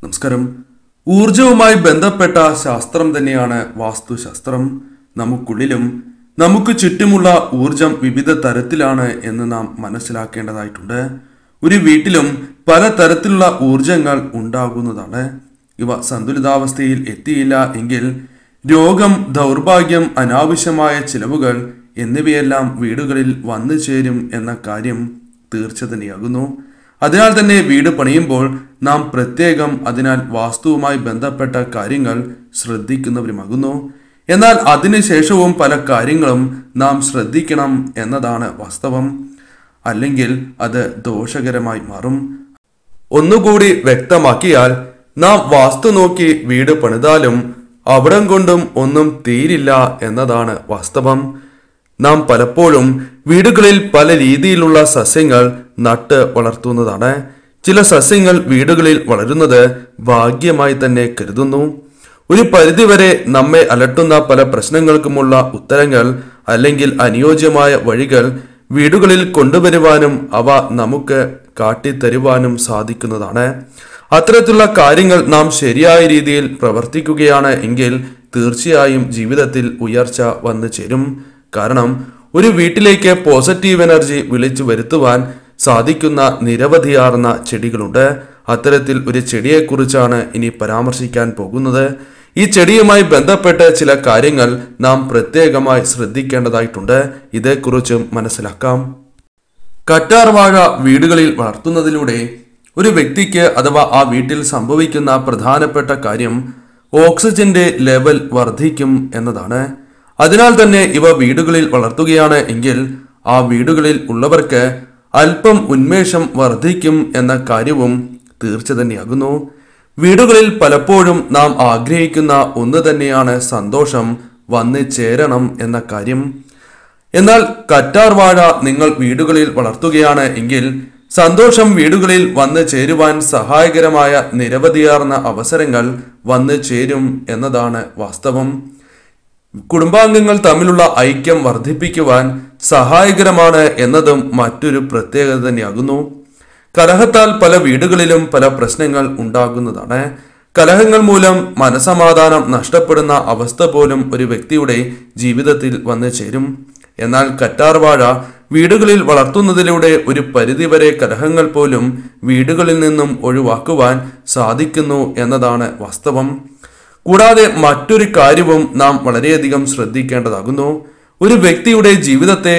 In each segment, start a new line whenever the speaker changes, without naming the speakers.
നമസ്കാരം ഊർജവുമായി ബന്ധപ്പെട്ട ശാസ്ത്രം തന്നെയാണ് വാസ്തുശാസ്ത്രം നമുക്കുള്ളിലും നമുക്ക് ചുറ്റുമുള്ള ഊർജം വിവിധ തരത്തിലാണ് എന്ന് നാം മനസ്സിലാക്കേണ്ടതായിട്ടുണ്ട് ഒരു വീട്ടിലും പല തരത്തിലുള്ള ഊർജങ്ങൾ ഉണ്ടാകുന്നതാണ് ഇവ സന്തുലിതാവസ്ഥയിൽ എത്തിയില്ല എങ്കിൽ രോഗം ദൗർഭാഗ്യം അനാവശ്യമായ ചിലവുകൾ എന്നിവയെല്ലാം വീടുകളിൽ വന്നു ചേരും എന്ന കാര്യം തീർച്ച തന്നെയാകുന്നു അതിനാൽ തന്നെ വീട് പണിയുമ്പോൾ നാം പ്രത്യേകം അതിനാൽ വാസ്തുവുമായി ബന്ധപ്പെട്ട കാര്യങ്ങൾ ശ്രദ്ധിക്കുന്നവരുമാകുന്നു എന്നാൽ അതിനുശേഷവും പല കാര്യങ്ങളും നാം ശ്രദ്ധിക്കണം എന്നതാണ് വാസ്തവം അല്ലെങ്കിൽ അത് ദോഷകരമായി മാറും ഒന്നുകൂടി വ്യക്തമാക്കിയാൽ നാം വാസ്തു നോക്കി വീട് പണിതാലും അവിടം കൊണ്ടും ഒന്നും തീരില്ല എന്നതാണ് വാസ്തവം നാം പലപ്പോഴും വീടുകളിൽ പല രീതിയിലുള്ള സസ്യങ്ങൾ നട്ട് വളർത്തുന്നതാണ് ചില സസ്യങ്ങൾ വീടുകളിൽ വളരുന്നത് ഭാഗ്യമായി തന്നെ കരുതുന്നു ഒരു പരിധിവരെ നമ്മെ അലട്ടുന്ന പല പ്രശ്നങ്ങൾക്കുമുള്ള ഉത്തരങ്ങൾ അല്ലെങ്കിൽ അനുയോജ്യമായ വഴികൾ വീടുകളിൽ കൊണ്ടുവരുവാനും അവ നമുക്ക് കാട്ടിത്തരുവാനും സാധിക്കുന്നതാണ് അത്തരത്തിലുള്ള കാര്യങ്ങൾ നാം ശരിയായ രീതിയിൽ പ്രവർത്തിക്കുകയാണ് എങ്കിൽ തീർച്ചയായും ജീവിതത്തിൽ ഉയർച്ച വന്നു ചേരും കാരണം ഒരു വീട്ടിലേക്ക് പോസിറ്റീവ് എനർജി വിളിച്ചു വരുത്തുവാൻ സാധിക്കുന്ന നിരവധിയാർന്ന ചെടികളുണ്ട് അത്തരത്തിൽ ഒരു ചെടിയെക്കുറിച്ചാണ് ഇനി പരാമർശിക്കാൻ പോകുന്നത് ഈ ചെടിയുമായി ബന്ധപ്പെട്ട് ചില കാര്യങ്ങൾ നാം പ്രത്യേകമായി ശ്രദ്ധിക്കേണ്ടതായിട്ടുണ്ട് ഇതേക്കുറിച്ചും മനസ്സിലാക്കാം കറ്റാർ വാഴ വീടുകളിൽ വളർത്തുന്നതിലൂടെ ഒരു വ്യക്തിക്ക് അഥവാ ആ വീട്ടിൽ സംഭവിക്കുന്ന പ്രധാനപ്പെട്ട കാര്യം ഓക്സിജന്റെ ലെവൽ വർദ്ധിക്കും എന്നതാണ് അതിനാൽ തന്നെ ഇവ വീടുകളിൽ വളർത്തുകയാണ് എങ്കിൽ ആ വീടുകളിൽ ഉള്ളവർക്ക് അല്പം ഉന്മേഷം വർദ്ധിക്കും എന്ന കാര്യവും തീർച്ച തന്നെയാകുന്നു വീടുകളിൽ പലപ്പോഴും നാം ആഗ്രഹിക്കുന്ന ഒന്ന് തന്നെയാണ് സന്തോഷം വന്നു ചേരണം എന്ന കാര്യം എന്നാൽ കറ്റാർ വാഴ നിങ്ങൾ വീടുകളിൽ വളർത്തുകയാണ് എങ്കിൽ സന്തോഷം വീടുകളിൽ വന്നു ചേരുവാൻ സഹായകരമായ നിരവധിയാർന്ന അവസരങ്ങൾ വന്നു ചേരും എന്നതാണ് വാസ്തവം കുടുംബാംഗങ്ങൾ തമ്മിലുള്ള ഐക്യം വർദ്ധിപ്പിക്കുവാൻ സഹായകരമാണ് എന്നതും മറ്റൊരു പ്രത്യേകത തന്നെയാകുന്നു കലഹത്താൽ പല വീടുകളിലും പല പ്രശ്നങ്ങൾ ഉണ്ടാകുന്നതാണ് കലഹങ്ങൾ മൂലം മനസമാധാനം നഷ്ടപ്പെടുന്ന അവസ്ഥ പോലും ഒരു വ്യക്തിയുടെ ജീവിതത്തിൽ വന്നു ചേരും എന്നാൽ കറ്റാർ വാഴ വീടുകളിൽ വളർത്തുന്നതിലൂടെ ഒരു പരിധിവരെ കലഹങ്ങൾ പോലും വീടുകളിൽ നിന്നും ഒഴിവാക്കുവാൻ സാധിക്കുന്നു എന്നതാണ് വാസ്തവം കൂടാതെ മറ്റൊരു കാര്യവും നാം വളരെയധികം ശ്രദ്ധിക്കേണ്ടതാകുന്നു ഒരു വ്യക്തിയുടെ ജീവിതത്തെ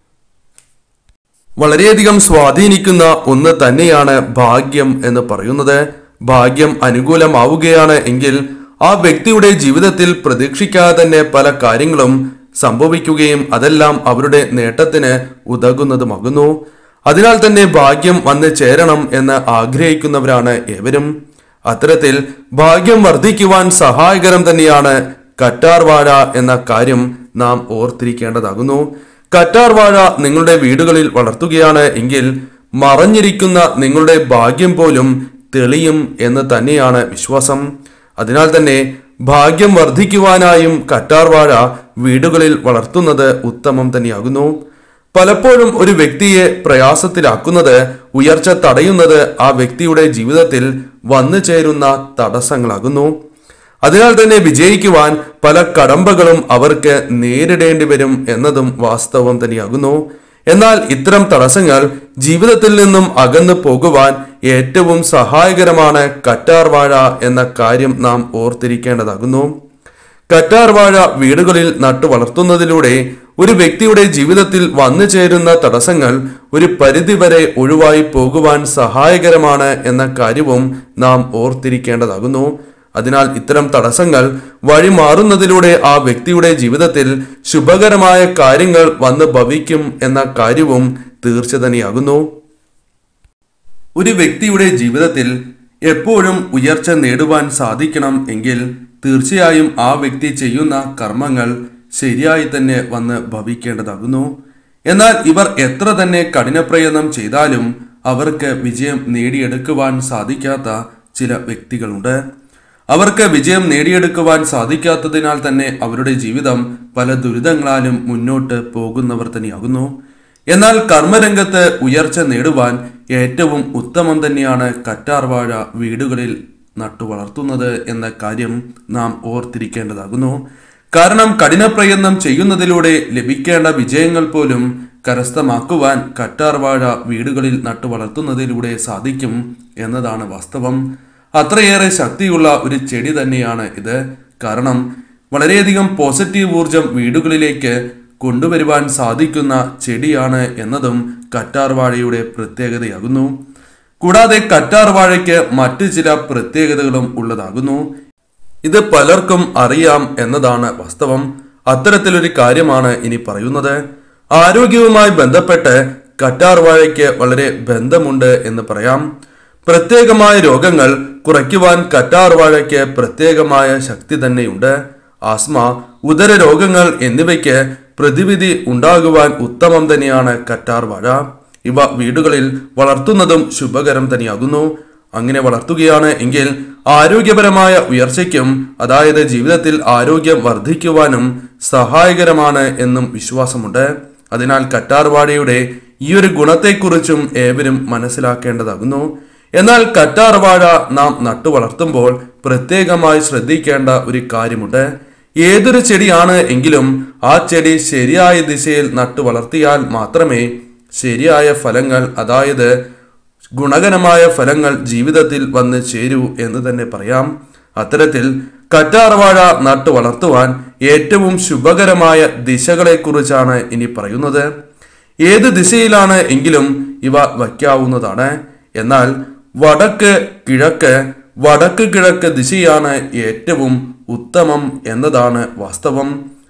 വളരെയധികം സ്വാധീനിക്കുന്ന ഒന്ന് തന്നെയാണ് ഭാഗ്യം എന്ന് പറയുന്നത് ഭാഗ്യം അനുകൂലമാവുകയാണ് എങ്കിൽ ആ വ്യക്തിയുടെ ജീവിതത്തിൽ പ്രതീക്ഷിക്കാതെ തന്നെ പല കാര്യങ്ങളും സംഭവിക്കുകയും അതെല്ലാം അവരുടെ നേട്ടത്തിന് ഉതകുന്നതുമാകുന്നു അതിനാൽ തന്നെ ഭാഗ്യം വന്ന് ചേരണം എന്ന് ആഗ്രഹിക്കുന്നവരാണ് ഏവരും അത്തരത്തിൽ ഭാഗ്യം വർദ്ധിക്കുവാൻ സഹായകരം തന്നെയാണ് കറ്റാർ വാഴ എന്ന കാര്യം നാം ഓർത്തിരിക്കേണ്ടതാകുന്നു കറ്റാർ വാഴ നിങ്ങളുടെ വീടുകളിൽ വളർത്തുകയാണ് എങ്കിൽ മറഞ്ഞിരിക്കുന്ന നിങ്ങളുടെ ഭാഗ്യം പോലും തെളിയും എന്ന് തന്നെയാണ് വിശ്വാസം അതിനാൽ തന്നെ ഭാഗ്യം വർദ്ധിക്കുവാനായും കറ്റാർ വാഴ വീടുകളിൽ വളർത്തുന്നത് ഉത്തമം തന്നെയാകുന്നു പലപ്പോഴും ഒരു വ്യക്തിയെ പ്രയാസത്തിലാക്കുന്നത് ഉയർച്ച തടയുന്നത് ആ വ്യക്തിയുടെ ജീവിതത്തിൽ വന്നു ചേരുന്ന തടസ്സങ്ങളാകുന്നു അതിനാൽ തന്നെ വിജയിക്കുവാൻ പല കടമ്പകളും അവർക്ക് നേരിടേണ്ടി വരും എന്നതും വാസ്തവം തന്നെയാകുന്നു എന്നാൽ ഇത്തരം തടസ്സങ്ങൾ ജീവിതത്തിൽ നിന്നും അകന്നു പോകുവാൻ ഏറ്റവും സഹായകരമാണ് കറ്റാർ വാഴ എന്ന കാര്യം നാം ഓർത്തിരിക്കേണ്ടതാകുന്നു കറ്റാർ വാഴ വീടുകളിൽ നട്ടു വളർത്തുന്നതിലൂടെ ഒരു വ്യക്തിയുടെ ജീവിതത്തിൽ വന്നു ചേരുന്ന തടസ്സങ്ങൾ ഒരു പരിധിവരെ ഒഴിവായി പോകുവാൻ സഹായകരമാണ് എന്ന കാര്യവും നാം ഓർത്തിരിക്കേണ്ടതാകുന്നു അതിനാൽ ഇത്തരം തടസ്സങ്ങൾ വഴിമാറുന്നതിലൂടെ ആ വ്യക്തിയുടെ ജീവിതത്തിൽ ശുഭകരമായ കാര്യങ്ങൾ വന്ന് ഭവിക്കും എന്ന കാര്യവും തീർച്ച തന്നെയാകുന്നു ഒരു വ്യക്തിയുടെ ജീവിതത്തിൽ എപ്പോഴും ഉയർച്ച നേടുവാൻ സാധിക്കണം എങ്കിൽ തീർച്ചയായും ആ വ്യക്തി ചെയ്യുന്ന കർമ്മങ്ങൾ ശരിയായി തന്നെ വന്ന് ഭവിക്കേണ്ടതാകുന്നു എന്നാൽ ഇവർ എത്ര തന്നെ കഠിനപ്രയത്നം ചെയ്താലും അവർക്ക് വിജയം നേടിയെടുക്കുവാൻ സാധിക്കാത്ത ചില വ്യക്തികളുണ്ട് അവർക്ക് വിജയം നേടിയെടുക്കുവാൻ സാധിക്കാത്തതിനാൽ തന്നെ അവരുടെ ജീവിതം പല ദുരിതങ്ങളാലും മുന്നോട്ട് പോകുന്നവർ തന്നെയാകുന്നു എന്നാൽ കർമ്മരംഗത്ത് ഉയർച്ച നേടുവാൻ ഏറ്റവും ഉത്തമം തന്നെയാണ് കറ്റാർവാഴ വീടുകളിൽ നട്ടു വളർത്തുന്നത് എന്ന കാര്യം നാം ഓർത്തിരിക്കേണ്ടതാകുന്നു കാരണം കഠിനപ്രയത്നം ചെയ്യുന്നതിലൂടെ ലഭിക്കേണ്ട വിജയങ്ങൾ പോലും കരസ്ഥമാക്കുവാൻ കറ്റാർ വാഴ വീടുകളിൽ നട്ടു വളർത്തുന്നതിലൂടെ സാധിക്കും എന്നതാണ് വാസ്തവം അത്രയേറെ ശക്തിയുള്ള ഒരു ചെടി തന്നെയാണ് ഇത് കാരണം വളരെയധികം പോസിറ്റീവ് ഊർജം വീടുകളിലേക്ക് കൊണ്ടുവരുവാൻ സാധിക്കുന്ന ചെടിയാണ് എന്നതും കറ്റാർ വാഴയുടെ പ്രത്യേകതയാകുന്നു കൂടാതെ കറ്റാർ വാഴയ്ക്ക് മറ്റു ചില പ്രത്യേകതകളും ഉള്ളതാകുന്നു ഇത് പലർക്കും അറിയാം എന്നതാണ് വാസ്തവം അത്തരത്തിലൊരു കാര്യമാണ് ഇനി പറയുന്നത് ആരോഗ്യവുമായി ബന്ധപ്പെട്ട് കറ്റാർ വാഴയ്ക്ക് വളരെ ബന്ധമുണ്ട് എന്ന് പറയാം പ്രത്യേകമായ രോഗങ്ങൾ കുറയ്ക്കുവാൻ കറ്റാർ വാഴയ്ക്ക് പ്രത്യേകമായ ശക്തി തന്നെയുണ്ട് ആസ്മ ഉദര രോഗങ്ങൾ എന്നിവയ്ക്ക് പ്രതിവിധി ഉണ്ടാകുവാൻ ഉത്തമം തന്നെയാണ് കറ്റാർ വാഴ ഇവ വീടുകളിൽ വളർത്തുന്നതും ശുഭകരം തന്നെയാകുന്നു അങ്ങനെ വളർത്തുകയാണ് എങ്കിൽ ആരോഗ്യപരമായ ഉയർച്ചയ്ക്കും അതായത് ജീവിതത്തിൽ ആരോഗ്യം വർദ്ധിക്കുവാനും സഹായകരമാണ് എന്നും വിശ്വാസമുണ്ട് അതിനാൽ കറ്റാർവാഴയുടെ ഈ ഒരു ഗുണത്തെക്കുറിച്ചും ഏവരും മനസ്സിലാക്കേണ്ടതാകുന്നു എന്നാൽ കറ്റാർവാഴ നാം നട്ടു വളർത്തുമ്പോൾ പ്രത്യേകമായി ശ്രദ്ധിക്കേണ്ട ഒരു കാര്യമുണ്ട് ഏതൊരു ചെടിയാണ് എങ്കിലും ആ ചെടി ശരിയായ ദിശയിൽ നട്ടു വളർത്തിയാൽ മാത്രമേ ശരിയായ ഫലങ്ങൾ അതായത് ഗുണകരമായ ഫലങ്ങൾ ജീവിതത്തിൽ വന്ന് ചേരൂ എന്ന് തന്നെ പറയാം അത്തരത്തിൽ കറ്റാർവാഴ നട്ടു വളർത്തുവാൻ ഏറ്റവും ശുഭകരമായ ദിശകളെക്കുറിച്ചാണ് ഇനി പറയുന്നത് ഏത് ദിശയിലാണ് എങ്കിലും ഇവ വയ്ക്കാവുന്നതാണ് എന്നാൽ വടക്ക് കിഴക്ക് വടക്ക് കിഴക്ക് ദിശയാണ് ഏറ്റവും ഉത്തമം എന്നതാണ് വാസ്തവം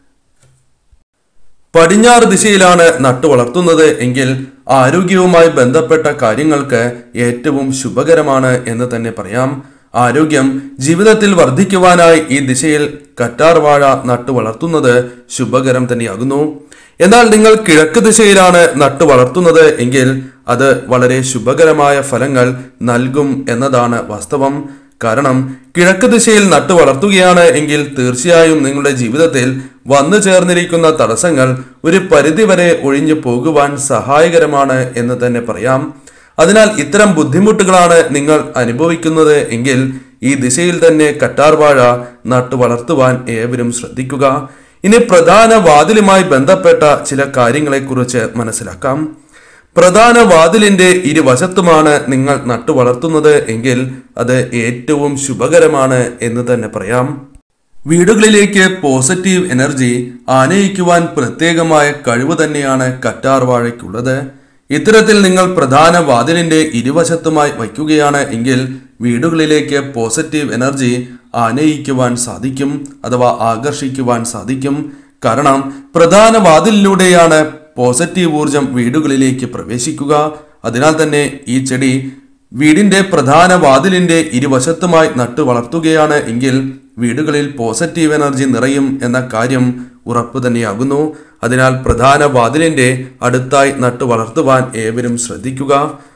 പടിഞ്ഞാറ് ദിശയിലാണ് നട്ടു വളർത്തുന്നത് എങ്കിൽ ആരോഗ്യവുമായി ബന്ധപ്പെട്ട കാര്യങ്ങൾക്ക് ഏറ്റവും ശുഭകരമാണ് എന്ന് തന്നെ പറയാം ആരോഗ്യം ജീവിതത്തിൽ വർദ്ധിക്കുവാനായി ഈ ദിശയിൽ കറ്റാർ വാഴ നട്ടു വളർത്തുന്നത് ശുഭകരം തന്നെയാകുന്നു എന്നാൽ നിങ്ങൾ കിഴക്ക് ദിശയിലാണ് നട്ടു വളർത്തുന്നത് എങ്കിൽ അത് വളരെ ശുഭകരമായ ഫലങ്ങൾ നൽകും എന്നതാണ് വാസ്തവം കാരണം കിഴക്ക് ദിശയിൽ നട്ടു വളർത്തുകയാണ് എങ്കിൽ തീർച്ചയായും നിങ്ങളുടെ ജീവിതത്തിൽ വന്നു ചേർന്നിരിക്കുന്ന തടസ്സങ്ങൾ ഒരു പരിധിവരെ ഒഴിഞ്ഞു പോകുവാൻ സഹായകരമാണ് എന്ന് തന്നെ പറയാം അതിനാൽ ഇത്തരം ബുദ്ധിമുട്ടുകളാണ് നിങ്ങൾ അനുഭവിക്കുന്നത് എങ്കിൽ ഈ ദിശയിൽ തന്നെ കറ്റാർ വാഴ നട്ടു വളർത്തുവാൻ ഏവരും ശ്രദ്ധിക്കുക ഇനി പ്രധാന വാതിലുമായി ബന്ധപ്പെട്ട ചില കാര്യങ്ങളെക്കുറിച്ച് മനസ്സിലാക്കാം പ്രധാന വാതിലിന്റെ ഇരുവശത്തുമാണ് നിങ്ങൾ നട്ടു വളർത്തുന്നത് എങ്കിൽ അത് ഏറ്റവും ശുഭകരമാണ് എന്ന് തന്നെ പറയാം വീടുകളിലേക്ക് പോസിറ്റീവ് എനർജി ആനയിക്കുവാൻ പ്രത്യേകമായ കഴിവ് തന്നെയാണ് കറ്റാർ വാഴയ്ക്കുള്ളത് ഇത്തരത്തിൽ നിങ്ങൾ പ്രധാന വാതിലിന്റെ ഇരുവശത്തുമായി വയ്ക്കുകയാണ് എങ്കിൽ വീടുകളിലേക്ക് പോസിറ്റീവ് എനർജി ആനയിക്കുവാൻ സാധിക്കും അഥവാ ആകർഷിക്കുവാൻ സാധിക്കും കാരണം പ്രധാന വാതിലിലൂടെയാണ് പോസിറ്റീവ് ഊർജം വീടുകളിലേക്ക് പ്രവേശിക്കുക അതിനാൽ തന്നെ ഈ ചെടി വീടിന്റെ പ്രധാന വാതിലിന്റെ ഇരുവശത്തുമായി നട്ടു വളർത്തുകയാണ് എങ്കിൽ വീടുകളിൽ പോസിറ്റീവ് എനർജി നിറയും എന്ന കാര്യം ഉറപ്പു തന്നെയാകുന്നു അതിനാൽ പ്രധാന വാതിലിന്റെ അടുത്തായി നട്ടു വളർത്തുവാൻ ഏവരും ശ്രദ്ധിക്കുക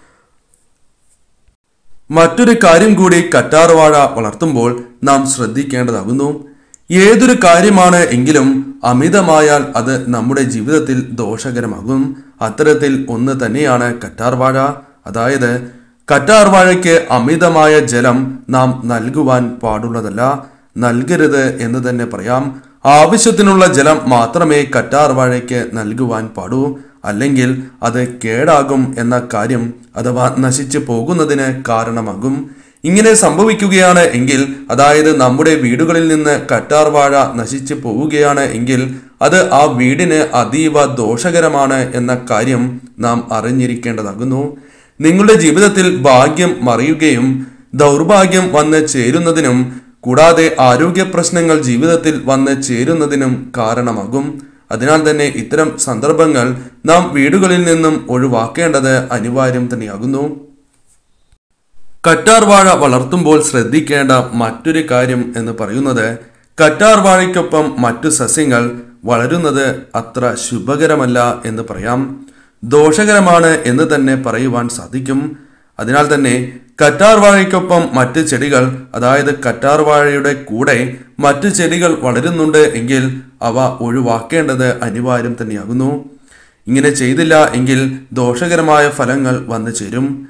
മറ്റൊരു കാര്യം കൂടി കറ്റാർവാഴ വളർത്തുമ്പോൾ നാം ശ്രദ്ധിക്കേണ്ടതാകുന്നു ഏതൊരു കാര്യമാണ് എങ്കിലും അമിതമായാൽ അത് നമ്മുടെ ജീവിതത്തിൽ ദോഷകരമാകും അത്തരത്തിൽ ഒന്ന് തന്നെയാണ് കറ്റാർവാഴ അതായത് കറ്റാർവാഴയ്ക്ക് അമിതമായ ജലം നാം നൽകുവാൻ പാടുള്ളതല്ല നൽകരുത് എന്ന് തന്നെ പറയാം ആവശ്യത്തിനുള്ള ജലം മാത്രമേ കറ്റാർവാഴയ്ക്ക് നൽകുവാൻ പാടൂ അല്ലെങ്കിൽ അത് കേടാകും എന്ന കാര്യം അഥവാ നശിച്ചു പോകുന്നതിന് കാരണമാകും ഇങ്ങനെ സംഭവിക്കുകയാണ് എങ്കിൽ അതായത് നമ്മുടെ വീടുകളിൽ നിന്ന് കറ്റാർ വാഴ നശിച്ചു പോവുകയാണ് എങ്കിൽ അത് ആ വീടിന് അതീവ ദോഷകരമാണ് എന്ന കാര്യം നാം അറിഞ്ഞിരിക്കേണ്ടതാകുന്നു നിങ്ങളുടെ ജീവിതത്തിൽ ഭാഗ്യം മറിയുകയും ദൗർഭാഗ്യം വന്ന് ചേരുന്നതിനും കൂടാതെ ആരോഗ്യ പ്രശ്നങ്ങൾ ജീവിതത്തിൽ വന്ന് ചേരുന്നതിനും കാരണമാകും അതിനാൽ തന്നെ ഇത്തരം സന്ദർഭങ്ങൾ നാം വീടുകളിൽ നിന്നും ഒഴിവാക്കേണ്ടത് അനിവാര്യം തന്നെയാകുന്നു കറ്റാർ വാഴ വളർത്തുമ്പോൾ ശ്രദ്ധിക്കേണ്ട മറ്റൊരു കാര്യം എന്ന് പറയുന്നത് കറ്റാർ വാഴയ്ക്കൊപ്പം മറ്റു സസ്യങ്ങൾ വളരുന്നത് അത്ര ശുഭകരമല്ല എന്ന് പറയാം ദോഷകരമാണ് എന്ന് തന്നെ പറയുവാൻ സാധിക്കും അതിനാൽ തന്നെ കറ്റാർ വാഴയ്ക്കൊപ്പം മറ്റ് ചെടികൾ അതായത് കറ്റാർ വാഴയുടെ കൂടെ മറ്റ് ചെടികൾ വളരുന്നുണ്ട് എങ്കിൽ അവ ഒഴിവാക്കേണ്ടത് അനിവാര്യം തന്നെയാകുന്നു ഇങ്ങനെ ചെയ്തില്ല എങ്കിൽ ദോഷകരമായ ഫലങ്ങൾ വന്നു ചേരും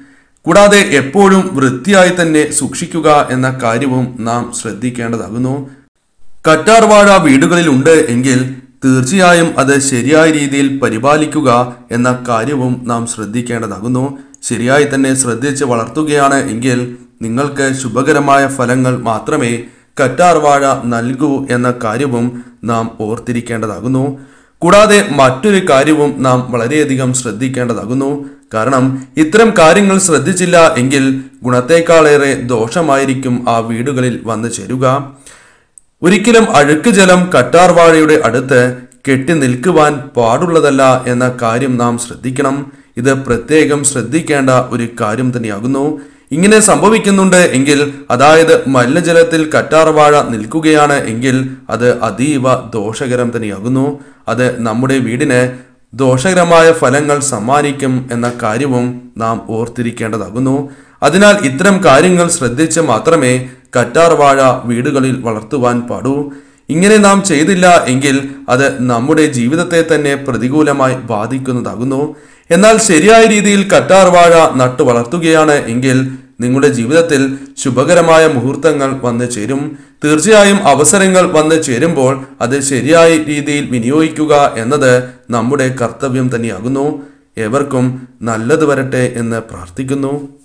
കൂടാതെ എപ്പോഴും വൃത്തിയായി തന്നെ സൂക്ഷിക്കുക എന്ന കാര്യവും നാം ശ്രദ്ധിക്കേണ്ടതാകുന്നു കറ്റാർ വാഴ വീടുകളിലുണ്ട് എങ്കിൽ തീർച്ചയായും അത് ശരിയായ രീതിയിൽ പരിപാലിക്കുക എന്ന കാര്യവും നാം ശ്രദ്ധിക്കേണ്ടതാകുന്നു ശരിയായി തന്നെ ശ്രദ്ധിച്ച് വളർത്തുകയാണ് എങ്കിൽ നിങ്ങൾക്ക് ശുഭകരമായ ഫലങ്ങൾ മാത്രമേ കറ്റാർ വാഴ നൽകൂ എന്ന കാര്യവും നാം ഓർത്തിരിക്കേണ്ടതാകുന്നു കൂടാതെ മറ്റൊരു കാര്യവും നാം വളരെയധികം ശ്രദ്ധിക്കേണ്ടതാകുന്നു കാരണം ഇത്തരം കാര്യങ്ങൾ ശ്രദ്ധിച്ചില്ല എങ്കിൽ ഗുണത്തേക്കാളേറെ ദോഷമായിരിക്കും ആ വീടുകളിൽ വന്നു ചേരുക ഒരിക്കലും അഴുക്ക് ജലം കറ്റാർ വാഴയുടെ അടുത്ത് കെട്ടി നിൽക്കുവാൻ പാടുള്ളതല്ല എന്ന കാര്യം നാം ശ്രദ്ധിക്കണം ഇത് പ്രത്യേകം ശ്രദ്ധിക്കേണ്ട ഒരു കാര്യം തന്നെയാകുന്നു ഇങ്ങനെ സംഭവിക്കുന്നുണ്ട് എങ്കിൽ അതായത് മലിനജലത്തിൽ കറ്റാർ വാഴ നിൽക്കുകയാണ് എങ്കിൽ അത് അതീവ ദോഷകരം തന്നെയാകുന്നു അത് നമ്മുടെ വീടിന് ദോഷകരമായ ഫലങ്ങൾ സമ്മാനിക്കും എന്ന കാര്യവും നാം ഓർത്തിരിക്കേണ്ടതാകുന്നു അതിനാൽ ഇത്തരം കാര്യങ്ങൾ ശ്രദ്ധിച്ച് മാത്രമേ കറ്റാർ വാഴ വീടുകളിൽ വളർത്തുവാൻ പാടൂ ഇങ്ങനെ നാം ചെയ്തില്ല എങ്കിൽ അത് നമ്മുടെ ജീവിതത്തെ തന്നെ പ്രതികൂലമായി ബാധിക്കുന്നതാകുന്നു എന്നാൽ ശരിയായ രീതിയിൽ കറ്റാർ വാഴ നട്ടു വളർത്തുകയാണ് എങ്കിൽ നിങ്ങളുടെ ജീവിതത്തിൽ ശുഭകരമായ മുഹൂർത്തങ്ങൾ വന്നു ചേരും തീർച്ചയായും അവസരങ്ങൾ വന്നു ചേരുമ്പോൾ അത് ശരിയായ രീതിയിൽ വിനിയോഗിക്കുക എന്നത് നമ്മുടെ കർത്തവ്യം തന്നെയാകുന്നു ഏവർക്കും നല്ലത് വരട്ടെ എന്ന് പ്രാർത്ഥിക്കുന്നു